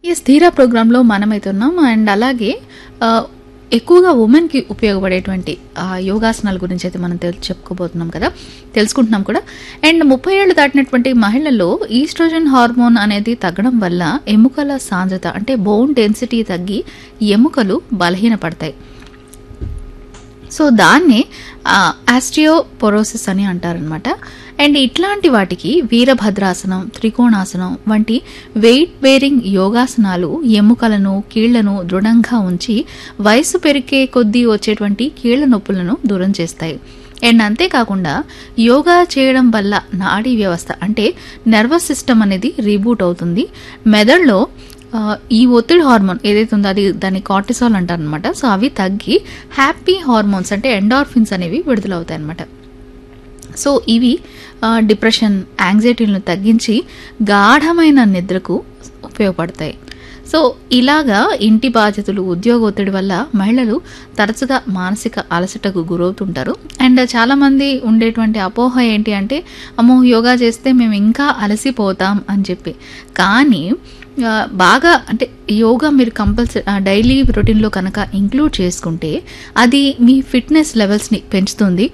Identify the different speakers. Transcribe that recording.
Speaker 1: ఈ స్థిర ప్రోగ్రాంలో మనమైతే ఉన్నాం అండ్ అలాగే ఆ, ఎక్కువగా ఉమెన్కి ఉపయోగపడేటువంటి ఆ, యోగాసనాల గురించి అయితే మనం తెల్ చెప్పుకోబోతున్నాం కదా తెలుసుకుంటున్నాం కూడా అండ్ ముప్పై ఏళ్ళు దాటినటువంటి మహిళల్లో ఈస్ట్రోజన్ హార్మోన్ అనేది తగ్గడం వల్ల ఎముకల సాంద్రత అంటే బోన్ డెన్సిటీ తగ్గి ఎముకలు బలహీనపడతాయి సో దాన్ని ఆస్టియోపొరోసిస్ అని అంటారనమాట అండ్ ఇట్లాంటి వాటికి వీరభద్రాసనం త్రికోణాసనం వంటి వెయిట్ బేరింగ్ యోగాసనాలు ఎముకలను కీళ్లను దృఢంగా ఉంచి వయసు పెరిగే కొద్దీ వచ్చేటువంటి కీళ్ల నొప్పులను దూరం చేస్తాయి అండ్ అంతేకాకుండా యోగా చేయడం వల్ల నాడీ వ్యవస్థ అంటే నర్వస్ సిస్టమ్ అనేది రీబూట్ అవుతుంది మెదడులో ఆ, ఈ ఒత్తిడి హార్మోన్ ఏదైతే ఉందో అది దాన్ని కార్టిసాల్ అంటారు అనమాట సో అవి తగ్గి హ్యాపీ హార్మోన్స్ అంటే ఎండార్ఫిన్స్ అనేవి విడుదలవుతాయి అనమాట సో ఇవి ఆ, డిప్రెషన్ యాంగ్జైటీలను తగ్గించి గాఢమైన నిద్రకు ఉపయోగపడతాయి సో ఇలాగా ఇంటి బాధ్యతలు ఉద్యోగ ఒత్తిడి వల్ల మహిళలు తరచుగా మానసిక అలసటకు గురవుతుంటారు అండ్ చాలామంది ఉండేటువంటి అపోహ ఏంటి అంటే అమ్మో యోగా చేస్తే మేము ఇంకా అలసిపోతాం అని చెప్పి కానీ ఆ, బాగా అంటే యోగా మీరు కంపల్సరీ డైలీ రొటీన్లో కనుక ఇంక్లూడ్ చేసుకుంటే అది మీ ఫిట్నెస్ లెవెల్స్ని పెంచుతుంది